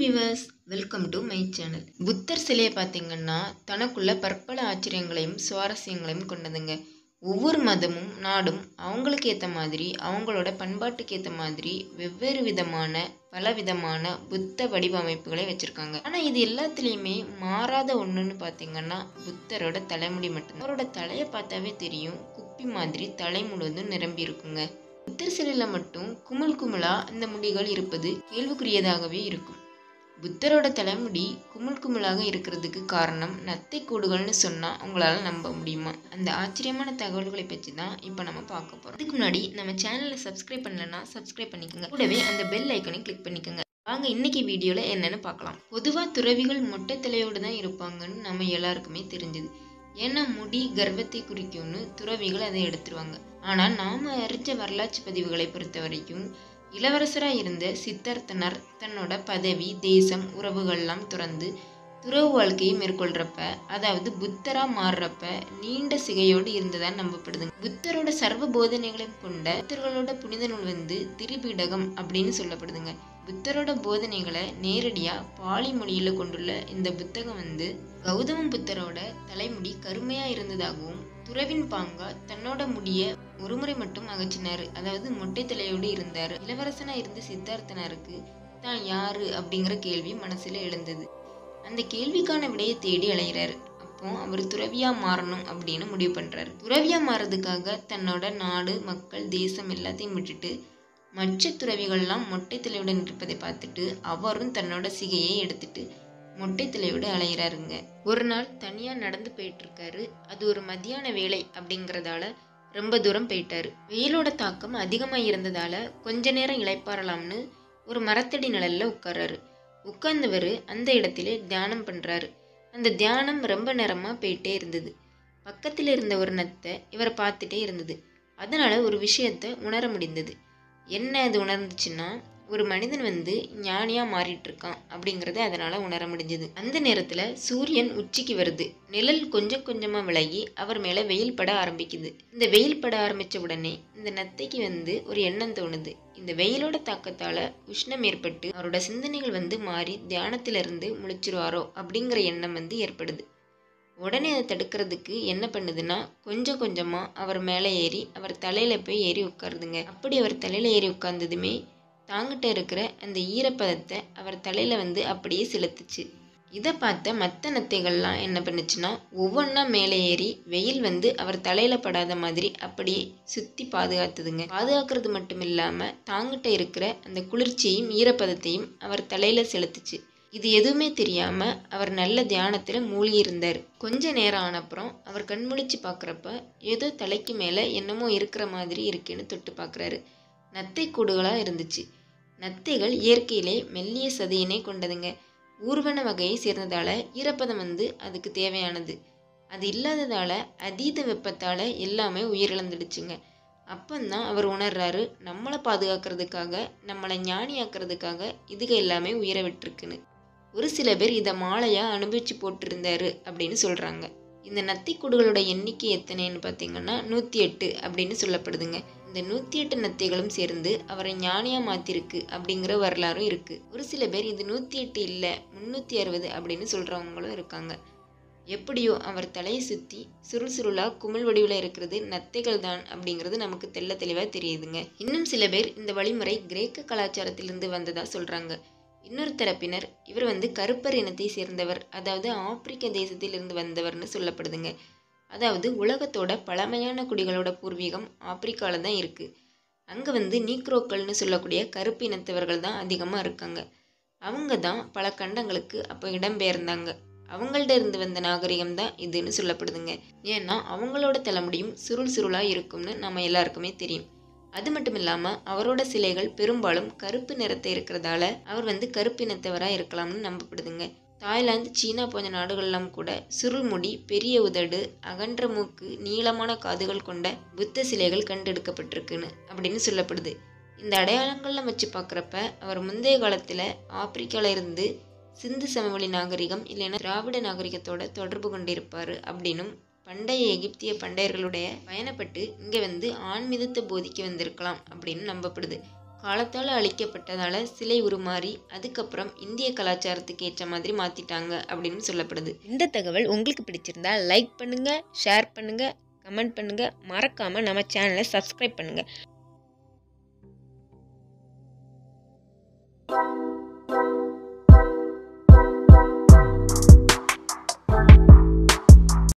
viewers welcome to my channel புத்தர் சிலையை பார்த்தீங்கன்னா தனக்குள்ள பற்பல ஆச்சரியங்களையும் சுவாரஸ்யங்களையும் கொண்டதுங்க ஒவ்வொரு மதமும் நாடும் அவங்களுக்கு ஏற்ற மாதிரி அவங்களோட பண்பாட்டுக்கு ஏற்ற மாதிரி வெவ்வேறு விதமான பல விதமான புத்த வடிவமைப்புகளை வச்சுருக்காங்க ஆனால் இது எல்லாத்துலேயுமே மாறாத ஒன்றுன்னு பார்த்தீங்கன்னா புத்தரோட தலைமுடி மட்டும்தான் அவரோட தலையை பார்த்தாவே தெரியும் குப்பி மாதிரி தலை முழுவதும் நிரம்பி இருக்குங்க புத்தர் சிலையில் மட்டும் குமிழ் குமிழா இந்த முடிகள் இருப்பது கேள்விக்குரியதாகவே இருக்கும் புத்தரோட தலைமுடி குமிழ் குமிழாக இருக்கிறதுக்கு காரணம் நத்தை கூடுகள்னு சொன்னால் உங்களால் நம்ப முடியுமா அந்த ஆச்சரியமான தகவல்களை பற்றி தான் இப்போ நம்ம பார்க்க போகிறோம் அதுக்கு முன்னாடி நம்ம சேனலை சப்ஸ்கிரைப் பண்ணலன்னா சப்ஸ்கிரைப் பண்ணிக்கோங்க கூடவே அந்த பெல் ஐக்கனை கிளிக் பண்ணிக்கோங்க வாங்க இன்னைக்கு வீடியோவில் என்னென்னு பார்க்கலாம் பொதுவாக துறவிகள் மொட்டை தலையோடு தான் இருப்பாங்கன்னு நம்ம எல்லாருக்குமே தெரிஞ்சது ஏன்னா முடி கர்வத்தை குறிக்கும்னு துறவிகள் அதை எடுத்துருவாங்க ஆனால் நாம் அறிஞ்ச வரலாற்று பதிவுகளை பொறுத்த வரைக்கும் இளவரசராக இருந்த சித்தார்த்தனர் தன்னோட பதவி தேசம் உறவுகள்லாம் துறந்து துறவு வாழ்க்கையை மேற்கொள்றப்ப அதாவது புத்தரா மாறுறப்ப நீண்ட சிகையோடு இருந்ததா நம்பப்படுதுங்க புத்தரோட சர்வ போதனைகளையும் கொண்ட புத்தர்களோட புனித நூல் வந்து திரிபீடகம் அப்படின்னு சொல்லப்படுதுங்க புத்தரோட போதனைகளை நேரடியா பாலி மொழியில கொண்டுள்ள இந்த புத்தகம் வந்து கௌதம புத்தரோட தலைமுடி கருமையா இருந்ததாகவும் துறவின் பாங்கா தன்னோட முடிய ஒருமுறை மட்டும் அகற்றினாரு அதாவது மொட்டை தலையோடு இருந்தாரு இளவரசனா இருந்த சித்தார்த்தனருக்கு தான் யாரு அப்படிங்கிற கேள்வி மனசுல எழுந்தது அந்த கேள்விக்கான விடையை தேடி அலைகிறாரு அப்போ அவர் துறவியா மாறணும் அப்படின்னு முடிவு பண்றாரு துறவியா மாறதுக்காக தன்னோட நாடு மக்கள் தேசம் எல்லாத்தையும் விட்டுட்டு மற்ற துறவிகள்லாம் மொட்டை தலையுடன் இருப்பதை பார்த்துட்டு அவரும் தன்னோட சிகையை எடுத்துட்டு மொட்டை தலையோடு அலைகிறாருங்க ஒரு நாள் தனியா நடந்து போயிட்டு இருக்காரு அது ஒரு மதியான வேலை அப்படிங்கறதால ரொம்ப தூரம் போயிட்டாரு வெயிலோட தாக்கம் அதிகமாக இருந்ததால கொஞ்ச நேரம் இளைப்பாறலாம்னு ஒரு மரத்தடி நிழல்ல உட்கார்றாரு உட்கார்ந்தவர் அந்த இடத்திலே தியானம் பண்றாரு அந்த தியானம் ரொம்ப நேரமா போயிட்டே இருந்தது பக்கத்தில் இருந்த ஒரு நத்தை இவரை பார்த்துட்டே இருந்தது அதனால ஒரு விஷயத்த உணர முடிந்தது என்ன அது உணர்ந்துச்சுன்னா ஒரு மனிதன் வந்து ஞானியா மாறிட்டு இருக்கான் அப்படிங்கறத அதனால உணர முடிஞ்சது அந்த நேரத்துல சூரியன் உச்சிக்கு வருது நிழல் கொஞ்சம் கொஞ்சமா விலகி அவர் மேல வெயில் பட ஆரம்பிக்குது இந்த வெயில் பட ஆரம்பிச்ச உடனே இந்த நத்தைக்கு வந்து ஒரு எண்ணம் தோணுது இந்த வெயிலோட தாக்கத்தால உஷ்ணம் ஏற்பட்டு அவரோட சிந்தனைகள் வந்து மாறி தியானத்துல இருந்து முழிச்சிருவாரோ அப்படிங்கிற எண்ணம் வந்து ஏற்படுது உடனே அதை தடுக்கிறதுக்கு என்ன பண்ணுதுன்னா கொஞ்சம் கொஞ்சமா அவர் மேலே ஏறி அவர் தலையில போய் ஏறி உட்காருதுங்க அப்படி அவர் தலையில ஏறி உட்கார்ந்ததுமே தாங்கிட்ட இருக்கிற அந்த ஈரப்பதத்தை அவர் தலையில வந்து அப்படியே செலுத்துச்சு இதை பார்த்த மற்ற நத்தைகள்லாம் என்ன பண்ணுச்சுன்னா ஒவ்வொன்றா மேலே ஏறி வெயில் வந்து அவர் தலையில படாத மாதிரி அப்படியே சுத்தி பாதுகாத்துதுங்க பாதுகாக்கிறது மட்டும் இல்லாம தாங்கிட்ட இருக்கிற அந்த குளிர்ச்சியையும் ஈரப்பதத்தையும் அவர் தலையில செலுத்துச்சு இது எதுவுமே தெரியாம அவர் நல்ல தியானத்துல மூழ்கி இருந்தார் கொஞ்ச நேரம் ஆனப்புறம் அவர் கண்முழிச்சு பார்க்குறப்ப ஏதோ தலைக்கு மேல என்னமோ இருக்கிற மாதிரி இருக்குன்னு தொட்டு பார்க்குறாரு நத்தை கூடுகளா இருந்துச்சு நத்தைகள் இயற்கையிலே மெல்லிய சதையினை கொண்டதுங்க ஊர்வன வகையை சேர்ந்ததால ஈரப்பதம் வந்து அதுக்கு தேவையானது அது இல்லாததால அதீத வெப்பத்தால எல்லாமே உயிரிழந்துடுச்சுங்க அப்பந்தான் அவர் உணர்றாரு நம்மளை பாதுகாக்கிறதுக்காக நம்மளை ஞானியாக்குறதுக்காக இதுக எல்லாமே உயிர விட்டுருக்குன்னு ஒரு சில பேர் இதை மாலையா அனுபவிச்சு போட்டிருந்தாரு அப்படின்னு சொல்றாங்க இந்த நத்திக்கூடுகளோட எண்ணிக்கை எத்தனைன்னு பார்த்தீங்கன்னா நூற்றி எட்டு அப்படின்னு சொல்லப்படுதுங்க இந்த நூற்றி எட்டு நத்தைகளும் சேர்ந்து அவரை ஞானியா மாத்திருக்கு அப்படிங்கிற வரலாறும் இருக்கு ஒரு சில பேர் இது நூற்றி எட்டு இல்லை முந்நூற்றி அறுபது அப்படின்னு சொல்றவங்களும் இருக்காங்க எப்படியோ அவர் தலையை சுற்றி சுருள் சுருளா குமிழ் வடிவில் இருக்கிறது நத்தைகள் தான் அப்படிங்கிறது நமக்கு தெள்ள தெளிவாக தெரியுதுங்க இன்னும் சில பேர் இந்த வழிமுறை கிரேக்க கலாச்சாரத்திலிருந்து வந்ததா சொல்றாங்க இன்னொரு தரப்பினர் இவர் வந்து கருப்பர் இனத்தை சேர்ந்தவர் அதாவது ஆப்பிரிக்க தேசத்திலிருந்து வந்தவர்னு சொல்லப்படுதுங்க அதாவது உலகத்தோட பழமையான குடிகளோட பூர்வீகம் ஆப்பிரிக்காவில் தான் இருக்குது அங்கே வந்து நீக்ரோக்கள்னு சொல்லக்கூடிய கருப்பு இனத்தவர்கள் தான் அதிகமாக இருக்காங்க அவங்க தான் பல கண்டங்களுக்கு அப்போ இடம்பெயர்ந்தாங்க அவங்கள்ட்ட இருந்து வந்த நாகரிகம் தான் இதுன்னு சொல்லப்படுதுங்க ஏன்னா அவங்களோட தலைமுடியும் சுருள் சுருளாக இருக்கும்னு நம்ம எல்லாருக்குமே தெரியும் அது மட்டும் இல்லாமல் அவரோட சிலைகள் பெரும்பாலும் கருப்பு நிறத்தை இருக்கிறதால அவர் வந்து கருப்பினத்தவராக இருக்கலாம்னு நம்பப்படுதுங்க தாய்லாந்து சீனா போன்ற நாடுகள்லாம் கூட சுருள்முடி பெரிய உதடு அகன்ற மூக்கு நீளமான காதுகள் கொண்ட புத்த சிலைகள் கண்டெடுக்கப்பட்டிருக்குன்னு அப்படின்னு சொல்லப்படுது இந்த அடையாளங்கள்லாம் வச்சு பார்க்குறப்ப அவர் முந்தைய காலத்தில் ஆப்பிரிக்கால இருந்து சிந்து சமவெளி நாகரிகம் இல்லைன்னா திராவிட நாகரிகத்தோட தொடர்பு கொண்டிருப்பார் அப்படின்னும் பண்டைய எகிப்திய பண்டையர்களுடைய பயணப்பட்டு இங்கே வந்து ஆன்மீகத்தை போதிக்க வந்திருக்கலாம் அப்படின்னு நம்பப்படுது காலத்தால் அழிக்கப்பட்டதால் சிலை உருமாறி அதுக்கப்புறம் இந்திய கலாச்சாரத்துக்கு ஏற்ற மாதிரி மாற்றிட்டாங்க அப்படின்னு சொல்லப்படுது இந்த தகவல் உங்களுக்கு பிடிச்சிருந்தா லைக் பண்ணுங்கள் ஷேர் பண்ணுங்கள் கமெண்ட் பண்ணுங்கள் மறக்காமல் நம்ம சேனலை சப்ஸ்கிரைப் பண்ணுங்கள்